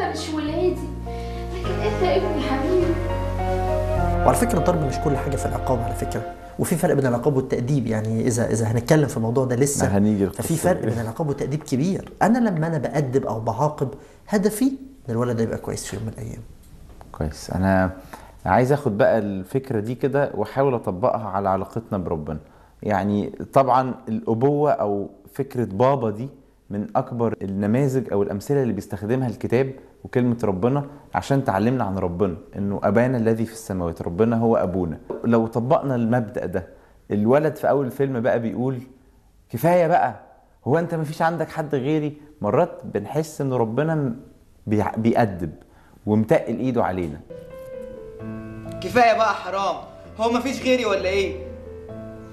كانش ولادي لكن انت ابني حبيبي وعلى فكره الضرب مش كل حاجه في العقاب على فكره وفي فرق بين العقاب والتأديب يعني إذا إذا هنتكلم في الموضوع ده لسه ما هنيجي ففي القصة فرق دي. بين العقاب والتأديب كبير أنا لما أنا بأدب أو بعاقب هدفي إن الولد ده يبقى كويس في يوم من الأيام كويس انا عايز اخد بقى الفكره دي كده واحاول اطبقها على علاقتنا بربنا يعني طبعا الابوه او فكره بابا دي من اكبر النماذج او الامثله اللي بيستخدمها الكتاب وكلمه ربنا عشان تعلمنا عن ربنا انه ابانا الذي في السماوات ربنا هو ابونا لو طبقنا المبدا ده الولد في اول الفيلم بقى بيقول كفايه بقى هو انت مفيش عندك حد غيري مرات بنحس ان ربنا بيع- بيأدب ومتقل ايده علينا كفايه بقى حرام هو مفيش غيري ولا ايه